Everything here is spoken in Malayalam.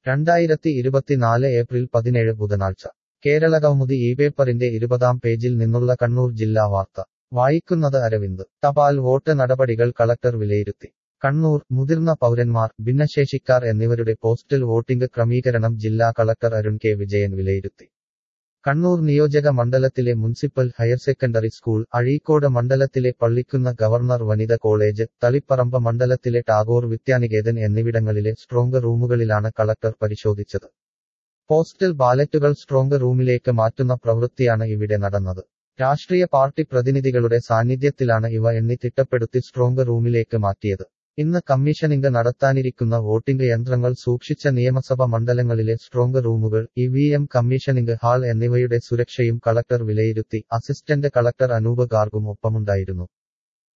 രണ്ടായിരത്തി ഇരുപത്തിനാല് ഏപ്രിൽ പതിനേഴ് ബുധനാഴ്ച കേരളകൗമുദി ഈ പേപ്പറിന്റെ ഇരുപതാം പേജിൽ നിന്നുള്ള കണ്ണൂർ ജില്ലാ വാർത്ത വായിക്കുന്നത് അരവിന്ദ് തപാൽ വോട്ട് നടപടികൾ കളക്ടർ വിലയിരുത്തി കണ്ണൂർ മുതിർന്ന പൗരന്മാർ ഭിന്നശേഷിക്കാർ എന്നിവരുടെ പോസ്റ്റൽ വോട്ടിംഗ് ക്രമീകരണം ജില്ലാ കളക്ടർ അരുൺ കെ വിജയൻ വിലയിരുത്തി കണ്ണൂർ നിയോജക മണ്ഡലത്തിലെ municipal higher secondary school Azhikode മണ്ഡലത്തിലെ പള്ളിക്കുന്ന ഗവർണർ വനിത കോളേജ് തളിപ്പറമ്പ് മണ്ഡലത്തിലെ ടാഗോർ വിദ്യാനികേതൻ എന്നിവിടങ്ങളിലെ സ്ട്രോങ് റൂമുകളിലാണ് കളക്ടർ പരിശോധിച്ചത് പോസ്റ്റൽ ബാലറ്റുകൾ സ്ട്രോങ് റൂമിലേക്ക് മാറ്റുന്ന പ്രവൃത്തിയാണ് ഇവിടെ നടന്നത് രാഷ്ട്രീയ പാർട്ടി പ്രതിനിധികളുടെ സാന്നിധ്യത്തിലാണ് ഇവ എണ്ണി തിട്ടപ്പെടുത്തി സ്ട്രോങ് റൂമിലേക്ക് മാറ്റിയത് ഇന്ന് കമ്മീഷനിംഗ് നടത്താനിരിക്കുന്ന വോട്ടിംഗ് യന്ത്രങ്ങൾ സൂക്ഷിച്ച നിയമസഭ മണ്ഡലങ്ങളിലെ സ്ട്രോങ് റൂമുകൾ E V M commissioning hall എന്നിവയുടെ സുരക്ഷയും കളക്ടർ വിലയിരുത്തി അസിസ്റ്റന്റ് കളക്ടർ അനൂപ് ഗാർഗും ഒപ്പമുണ്ടായിരുന്നു